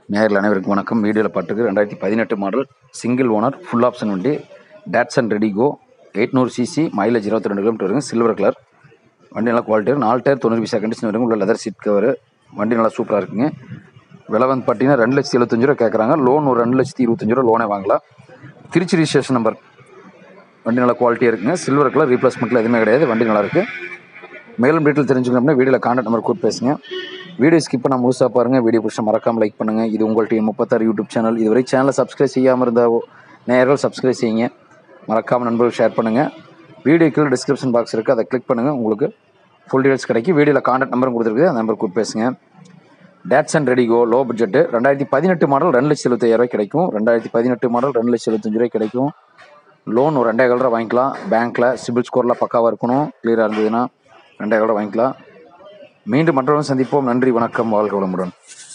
நேரில் அனைவருக்கும் வணக்கம் வீடியோவில் பாட்டுக்கு ரெண்டாயிரத்தி பதினெட்டு model single owner full option வண்டி டேட்சன் ரெடிகோ எட்நூறு சிசி மைலேஜ் இருபத்தி ரெண்டு கிலோமீட்டர் வருங்க சில்வர் கலர் வண்டி நல்லா குவாலிட்டி இருக்கும் நாலு டயர் தொண்ணூறு பைசா கண்டிஷன் வருங்க உள்ள லெதர் சீட் கவர் வண்டி நல்லா சூப்பராக இருக்குங்க விலை வந்து பார்த்தீங்கன்னா ரெண்டு லட்சத்தி எழுபத்தஞ்சு ரூபா கேட்குறாங்க லோன் ஒரு ரெண்டு லட்சத்தி இருபத்தஞ்சு ரூபா லோனே வாங்கலாம் திருச்சி ரிஜிஸ்ட்ரேஷன் நம்பர் வண்டி நல்லா குவாலிட்டியாக இருக்குங்க சில்வர் கலர் ரீப்ளேஸ்மெண்ட்டில் எதுவுமே கிடையாது வண்டி நல்லா இருக்குது மேலும் டீட்டெயில் தெரிஞ்சுக்கணும் அப்படின்னா வீடியோவில் கான்டாக்ட் நம்பர் கூப்பிட்டு பேசுங்க வீடியோ ஸ்கிப் பண்ண முழுசாக பாருங்கள் வீடியோ பிடிச்ச மறக்காமல் லைக் பண்ணுங்கள் இது உங்கள்கிட்ட முப்பத்தாறு யூடியூப் சேனல் இதுவரை சேனலை சப்ஸ்கிரைப் செய்யாமல் இருந்த நேயர்கள் சப்ஸ்கிரைப் செய்யுங்க மறக்காமல் நண்பர்கள் ஷேர் பண்ணுங்கள் வீடியோ கீழே டிஸ்கிரிப்ஷன் பாக்ஸ் இருக்குது அதை கிளிக் பண்ணுங்கள் உங்களுக்கு ஃபுல் டீடைல்ஸ் கிடைக்கும் வீடியோவில் கான்டாக்ட் நம்பரும் கொடுத்துருக்கு அந்த நம்பர் கூப்பிட்டு பேசுங்க டேட்சன் ரெடிகோ லோ பட்ஜெட்டு ரெண்டாயிரத்தி பதினெட்டு மாடல் ரெண்டு லட்சத்தி எழுபத்தாயிரம் கிடைக்கும் ரெண்டாயிரத்தி பதினெட்டு மாடல் ரெண்டு லட்சத்தி எழுபத்தஞ்சு ரூபாய் கிடைக்கும் லோன் ஒரு ரெண்டே கால் ரூபா வாங்கிக்கலாம் பேங்க்கில் சிபில் ஸ்கோர்லாம் பக்காவாக இருக்கணும் கிளியராக இருந்ததுன்னா ரெண்டே கால் ரூபா வாங்கிக்கலாம் மீண்டும் மற்றவர்கள் சந்திப்போம் நன்றி வணக்கம் வாழ்க வளமுடன்